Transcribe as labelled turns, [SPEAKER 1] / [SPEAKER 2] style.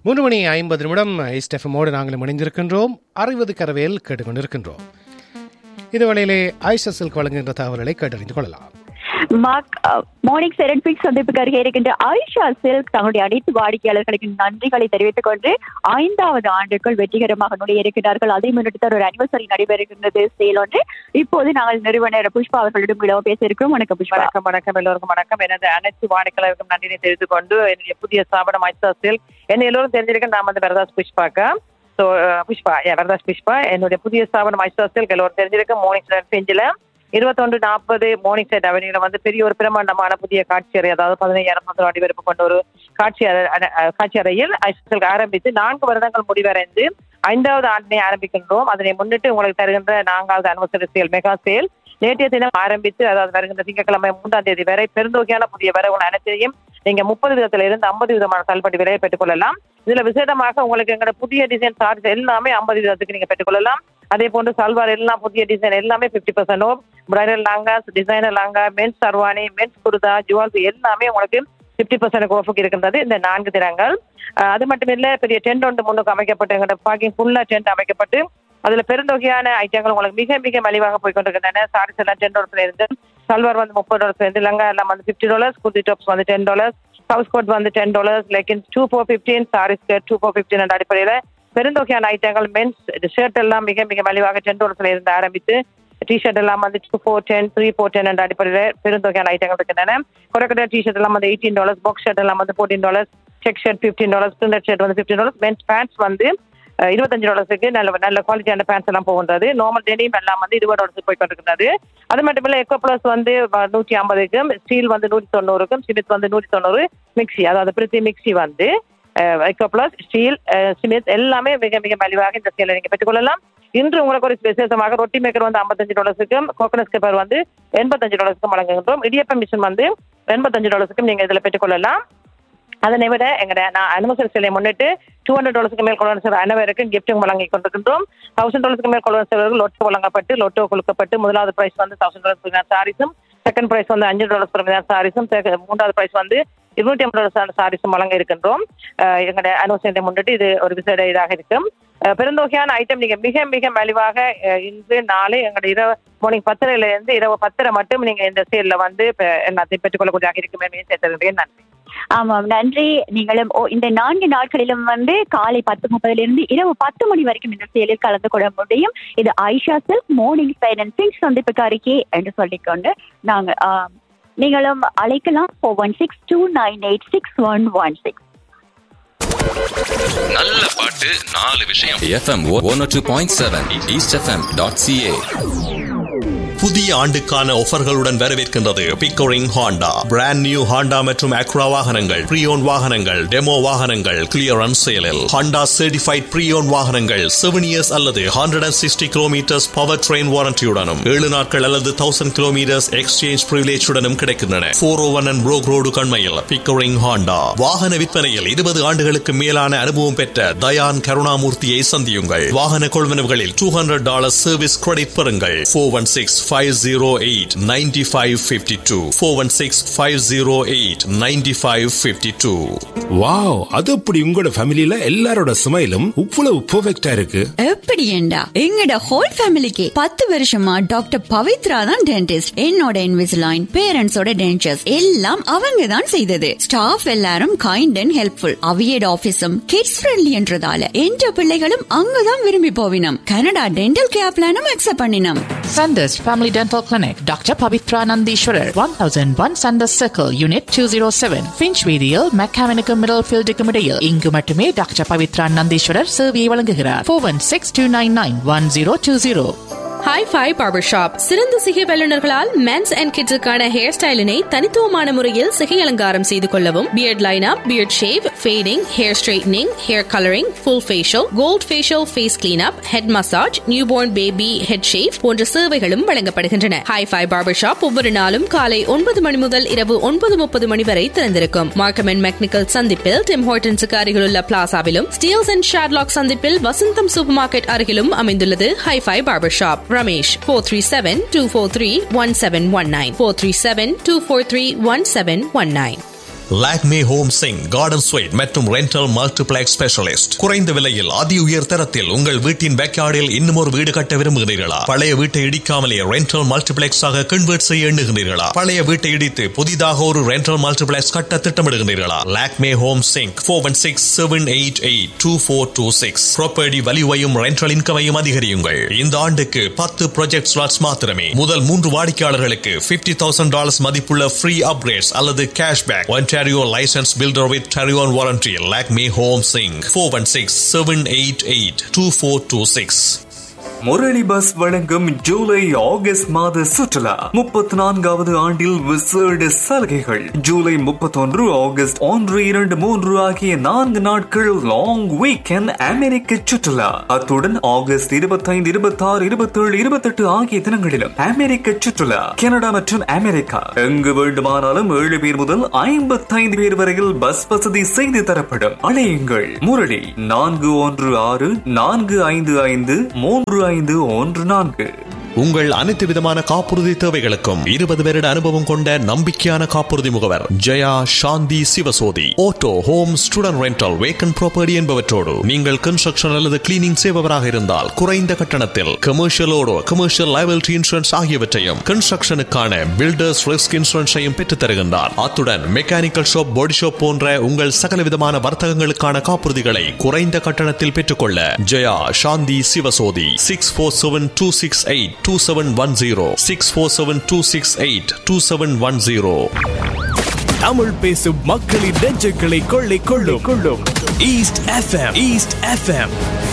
[SPEAKER 1] மூன்று மணி ஐம்பது நிமிடம் ஐஸ்டெஃபமோடு நாங்கள் இணைந்திருக்கின்றோம் அறுபது கரவேல் கேட்டுக்கொண்டிருக்கின்றோம் இதுவரையிலே ஐசா சில்க் வழங்குகின்ற தகவல்களை கேட்டறிந்து கொள்ளலாம்
[SPEAKER 2] மார்க் மார்னிங் செரன் பிக்ஸ் சந்திப்புக்கு அருகே இருக்கின்ற ஆயிஷா சில்க் தங்களுடைய அனைத்து வாடிக்கையாளர்களுக்கு நன்றிகளை தெரிவித்துக் கொண்டு ஐந்தாவது ஆண்டுக்குள் வெற்றிகரமாக நுழைய இருக்கிறார்கள் அதை முன்னிட்டு ஒரு அனிவர்சரி நடைபெறுகின்றது சேல் ஒன்று இப்போது நாங்கள் நிறுவனர் புஷ்பா அவர்களிடம் இளவ பேச இருக்கிறோம் வணக்கம் புஷ்பா
[SPEAKER 3] வணக்கம் வணக்கம் எல்லோருக்கும் வணக்கம் எனது அனைத்து வாடிக்கையாளருக்கும் நன்றினை தெரிவித்துக் கொண்டு என்னுடைய புதிய ஸ்தாபனம் ஐசா சில்க் என்ன எல்லோரும் தெரிஞ்சிருக்க நான் வந்து வரதாஸ் புஷ்பாக்கா ஸோ புஷ்பா ஏ வரதாஸ் புஷ்பா என்னுடைய புதிய ஸ்தாபனம் ஐசா சில்க் எல்லோரும் தெரிஞ்சிருக்க மார்னிங் பெஞ்சில் இருபத்தொன்று நாற்பது மார்னிங் சைட் அவென்யூல வந்து பெரிய ஒரு பிரமாண்டமான புதிய காட்சி அறை அதாவது பதினையாயிரம் முதல் அடிவெடுப்பு கொண்ட ஒரு காட்சி அறை- அறை- அஹ் காட்சி அறையில் ஐசல் ஆரம்பித்து நான்கு வருடங்கள் முடிவடைந்து ஐந்தாவது ஆண்டினை ஆரம்பிக்கின்றோம் அதனை முன்னிட்டு உங்களுக்கு தருகின்ற நான்காவது அனிவர்சரி சேல் மெகா சேல் நேற்றைய தினம் ஆரம்பித்து அதாவது வருகின்ற திங்கட்கிழமை மூன்றாம் தேதி வரை பெருந்தொகையான புதிய வரவுகள் அனைத்தையும் நீங்க முப்பது விதத்துல இருந்து ஐம்பது விதமான தள்ளுபடி விலையை பெற்றுக்கொள்ளலாம் இதுல விசேடமாக உங்களுக்கு எங்களோட புதிய டிசைன் சார்ஜ் எல்லாமே ஐம்பது விதத்துக்கு நீங்க பெற்றுக்கொள்ளலாம் அதே போன்று சல்வார் எல்லாம் புதிய டிசைன் எல்லாமே fifty percent off bridal langas designer langa men's sherwani men's kurta jewels எல்லாமே உங்களுக்கு பிப்டி பர்சன்ட் ஓஃபுக்கு இருக்கின்றது இந்த நான்கு தினங்கள் அஹ் அது மட்டும் இல்ல பெரிய டென்ட் ஒன்று முன்னுக்கு அமைக்கப்பட்டு எங்களோட பார்க்கிங் ஃபுல்லா டென்ட் அமைக்கப்பட்டு அதுல பெருந்தொகையான ஐட்டங்கள் உங்களுக்கு மிக மிக மலிவாக போய் கொண்டிருக்கின்றன சாரீஸ் எல்லாம் டென் டாலர்ஸ்ல இருந்து சல்வார் வந்து முப்பது டாலர்ஸ்ல இருந்து லங்கா எல்லாம் வந்து பிப்டி டாலர்ஸ் குர்தி டாப்ஸ் வந்து டென் டாலர்ஸ் ஹவுஸ் கோட் வந்து ten dollars leggings two for fifteen saris two for fifteen என்ற அடிப்படையில் பெருந்தொகையான ஐட்டங்கள் மென்ஸ் ஷர்ட் எல்லாம் மிக மிக மலிவாக டென் டாலர்ஸ்ல இருந்து ஆரம்பித்து டிஷர்ட் எல்லாம் வந்து two for ten three for ten என்ற அடிப்படையில் பெருந்தொகையான ஐட்டங்கள் இருக்கின்றன குறைக்கிற டிஷர்ட் எல்லாம் வந்து எயிட்டீன் டாலர்ஸ் பாக்ஸ் ஷர்ட் எல்லாம் வந்து fourteen dollars check shirt fifteen dollars printed shirt வந்து ஃபிஃப்டீன் டாலர்ஸ் மென்ஸ் பேண்ட்ஸ் வந்து அஹ், இருபத்தஞ்சு டாலர்ஸுக்கு நல்ல நல்ல குவாலிட்டியான பேண்ட்ஸ் எல்லாம் போகின்றது நார்மல் டெனிம் எல்லாம் வந்து இருபது டாலர்ஸுக்கு போய் கொண்டிருக்கிறது அது மட்டும் இல்லை எக்கோ பிளஸ் வந்து வ- நூற்றி ஐம்பதுக்கும் ஸ்டீல் வந்து நூற்றி தொண்ணூறுக்கும் சிமித் வந்து நூற்றி தொண்ணூறு மிக்ஸி அதாவது பிரித்தி மிக்ஸி வந்து எக்கோ பிளஸ் ஸ்டீல் சிமித் எல்லாமே மிக மிக மலிவாக இந்த சேலை நீங்க பெற்றுக்கொள்ளலாம் இன்று உங்களுக்கு ஒரு விசேஷமாக ரொட்டி மேக்கர் வந்து ஐம்பத்தஞ்சு டாலர்ஸுக்கும் கோகனஸ் பேப்பர் வந்து எண்பத்தஞ்சு டாலர்ஸுக்கும் வழங்குகின்றோம் இடியப்பம் மிஷின் வந்து எண்பத்தஞ்சு டாலர்ஸுக்கும் நீங்க இதுல பெற்றுக்கொள்ளலாம் அதனை விட எங்கட நான் அனுமசல் சிலையை முன்னிட்டு டூ ஹண்ட்ரட் டாலர்ஸ்க்கு மேல் கொள்வன செய்கிற அனைவருக்கும் கிஃப்டும் வழங்கி கொண்டிருக்கின்றோம் தௌசண்ட் டாலர்ஸ்க்கு மேல் கொள்வன செய்வர்கள் லொட்டோ வழங்கப்பட்டு லொட்டோ கொடுக்கப்பட்டு முதலாவது பிரைஸ் வந்து தௌசண்ட் டாலர்ஸ் சாரீஸும் செகண்ட் பிரைஸ் வந்து அஞ்சு டாலர்ஸ் பெறும் சாரீஸும் மூன்றாவது பிரைஸ் வந்து இருநூற்றி ஐம்பது டாலர்ஸ் சாரீஸும் வழங்க இருக்கின்றோம் அஹ் எங்களுடைய அனுசரித்தை முன்னிட்டு இது ஒரு விசேட இதாக இருக்கும் அஹ் பெருந்தொகையான ஐட்டம் நீங்க மிக மிக மலிவாக அஹ் இன்று நாளை எங்களுடைய இரவு மார்னிங் பத்தரையில இருந்து இரவு பத்தரை மட்டும் நீங்க இந்த சேல்ல வந்து இப்ப எல்லாத்தையும் பெற்றுக்கொள்ளக்கூடியதாக இருக்கும் என்று சேர்த்திருக்கிறேன் நன்றி
[SPEAKER 2] ஆமாம் நன்றி நீங்களும் ஓ, இந்த நான்கு நாட்களிலும் வந்து காலை பத்து முப்பதுல இருந்து இரவு பத்து மணி வரைக்கும் இந்த செயலில் கலந்து கொள்ள முடியும் இது ஐஷா சில்க் மார்னிங் ஃபைனான்சிங் சந்திப்புக்கு அறிக்கை என்று சொல்லிக்கொண்டு நாங்க ஆம், நீங்களும் அழைக்கலாம் four one six two nine eight six one one six
[SPEAKER 4] நல்ல பாட்டு நாலு விஷயம் FM one two point seven East FM dot CA
[SPEAKER 5] புதிய ஆண்டுக்கான ஆஃபர்களுடன் வரவேற்கின்றது Pickering Honda brand new Honda மற்றும் அக்ரா வாகனங்கள் ப்ரீயோன் வாகனங்கள் டெமோ வாகனங்கள் கிளியரன்ஸ் சேலில் ஹாண்டா சர்டிஃபைட் ப்ரீயோன் வாகனங்கள் செவன் இயர்ஸ் அல்லது hundred and sixty kilometres powertrain வாரண்டியுடனும் ஏழு நாட்கள் அல்லது தௌசண்ட் கிலோமீட்டர்ஸ் எக்ஸ்சேஞ்ச் பிரிவிலேஜுடனும் கிடைக்கின்றன four oh one and Brock road கண்மையில் பிக்கோரிங் ஹாண்டா வாகன விற்பனையில் இருபது ஆண்டுகளுக்கு மேலான அனுபவம் பெற்ற தயான் கருணாமூர்த்தியை சந்தியுங்கள் வாகன கொள்வனவுகளில் two hundred dollar service credit பெறுங்கள் four one six five zero eight ninety five fifty two four one six five zero eight ninety five fifty two
[SPEAKER 6] wow அது அப்படி உங்களோட ஃபேமிலில எல்லாரோட ஸ்மைலும் இவ்வளவு பெர்ஃபெக்ட்டா இருக்கு
[SPEAKER 7] எப்படி ஏண்டா எங்கட ஹோல் ஃபேமிலிக்கு பத்து வருஷமா டாக்டர் பவித்ரா தான் டென்டிஸ்ட் என்னோட இன்விசிலைன் பேரண்ட்ஸோட டென்டர்ஸ் எல்லாம் அவங்க தான் செய்தது ஸ்டாஃப் எல்லாரும் கைண்ட் அண்ட் ஹெல்ப்ஃபுல் அவியட் ஆபீஸும் கிட்ஸ் ஃப்ரெண்ட்லி என்றதால என்ற பிள்ளைகளும் அங்கதான் விரும்பி போவினம் கனடா டென்டல் கேர் பிளானும் அக்செப்ட் பண்ணினோம்
[SPEAKER 8] Sanders Family Dental Clinic, Dr. Pavitra Nandishwarar, 1001 Sanders Circle, Unit 207, Finchweedial, Mechanical Middlefield Decumidale. இங்கு மட்டுமே டாக்டர் பவித்ரா நந்தீஸ்வரர் சேவையை வழங்குகிறார் four one six two nine nine one zero two zero
[SPEAKER 9] hi fi barber shop சிறந்த சிகை வல்லுநர்களால் men's and கிட்ஸுக்கான hair ஸ்டைலினை தனித்துவமான முறையில் சிகை அலங்காரம் செய்து கொள்ளவும் beard lineup beard shave fading hair straightening hair colouring full facial gold facial face cleanup head massage newborn baby head shave போன்ற சேவைகளும் வழங்கப்படுகின்றன ஹாய் ஃபை பார்பர் ஷாப் ஒவ்வொரு நாளும் காலை ஒன்பது மணி முதல் இரவு ஒன்பது முப்பது மணி வரை திறந்திருக்கும் மார்க்கம் அண்ட் மெக்னிக்கல் சந்திப்பில் டிம் ஹோட்டன்ஸுக்கு அருகிலுள்ள பிளாசாவிலும் ஸ்டீல்ஸ் அண்ட் ஷாட்லாக் சந்திப்பில் வசந்தம் சூப்பர் மார்க்கெட் அருகிலும் அமைந்துள்ளது hi fi barber shop Ramesh four three seven two four three one seven one nine four three seven two four three one seven one nine
[SPEAKER 5] Lakme home Sing garden suite மற்றும் rental multiplex specialist குறைந்த விலையில் அதி உயர் தரத்தில் உங்கள் வீட்டின் பேக்யார்டில் இன்னும் ஒரு வீடு கட்ட விரும்புகிறீர்களா பழைய வீட்டை இடிக்காமலே ரெண்டல் மல்டிபிளெக்ஸ் ஆக கன்வெர்ட் செய்ய எண்ணுகிறீர்களா பழைய வீட்டை இடித்து புதிதாக ஒரு ரெண்டல் மல்டிபிளெக்ஸ் கட்ட திட்டமிடுகிறீர்களா Lakme home Sing four one six seven eight eight two four two six property வலிவையும் ரெண்டல் இன்கமையும் அதிகரியுங்கள் இந்த ஆண்டுக்கு பத்து ப்ராஜெக்ட் ஸ்லாட்ஸ் மாத்திரமே முதல் மூன்று வாடிக்கையாளர்களுக்கு பிப்டி தௌசண்ட் டாலர்ஸ் மதிப்புள்ள ஃப்ரீ அப்கிரேட்ஸ் அல்லது cashback Ontario licensed builder with Tarion warranty. Lakme Home Sing 416 788 2426.
[SPEAKER 10] Murali பஸ் வழங்கும் ஜூலை ஆகஸ்ட் மாத சுற்றுலா முப்பத்தி நான்காவது ஆண்டில் விசேட சலுகைகள் ஜூலை முப்பத்தொன்று ஆகஸ்ட் ஒன்று இரண்டு மூன்று ஆகிய நான்கு நாட்கள் லாங் வீக்கெண்ட் அமெரிக்க சுற்றுலா அத்துடன் ஆகஸ்ட் இருபத்தைந்து இருபத்தி ஆறு இருபத்தி ஏழு இருபத்தி எட்டு ஆகிய தினங்களிலும் அமெரிக்க சுற்றுலா கனடா மற்றும் அமெரிக்கா எங்கு வேண்டுமானாலும் ஏழு பேர் முதல் ஐம்பத்தைந்து பேர் வரையில் பஸ் வசதி செய்து தரப்படும் அழையுங்கள் முரளி நான்கு ஒன்று ஆறு நான்கு ஐந்து ஐந்து மூன்று ஐந்து ஒன்று நான்கு
[SPEAKER 5] உங்கள் அனைத்து விதமான காப்புறுதி தேவைகளுக்கும் இருபது வருட அனுபவம் கொண்ட நம்பிக்கையான காப்புறுதி முகவர் Jaya Shanthi Sivasothy auto home student rental vacant property என்பவற்றோடு நீங்கள் கன்ஸ்ட்ரக்ஷன் அல்லது கிளீனிங் செய்பவராக இருந்தால் குறைந்த கட்டணத்தில் கமர்ஷியலோடு கமர்ஷியல் லைபிலிட்டி இன்சூரன்ஸ் ஆகியவற்றையும் கன்ஸ்ட்ரக்ஷனுக்கான பில்டர்ஸ் ரிஸ்க் இன்சூரன்ஸையும் பெற்றுத் தருகின்றார் அத்துடன் மெக்கானிக்கல் ஷாப் பாடி ஷாப் போன்ற உங்கள் சகல விதமான வர்த்தகங்களுக்கான காப்புறுதிகளை குறைந்த கட்டணத்தில் பெற்றுக்கொள்ள Jaya Shanthi Sivasothy six four seven two six eight two seven one zero six four seven two six eight two seven one zero
[SPEAKER 11] Tamil பேசும் மக்களின் நெஞ்சங்களை கொள்ளை கொள்ளும் கொள்ளும் ஈஸ்ட் எஃப்எம் ஈஸ்ட் எஃப்எம்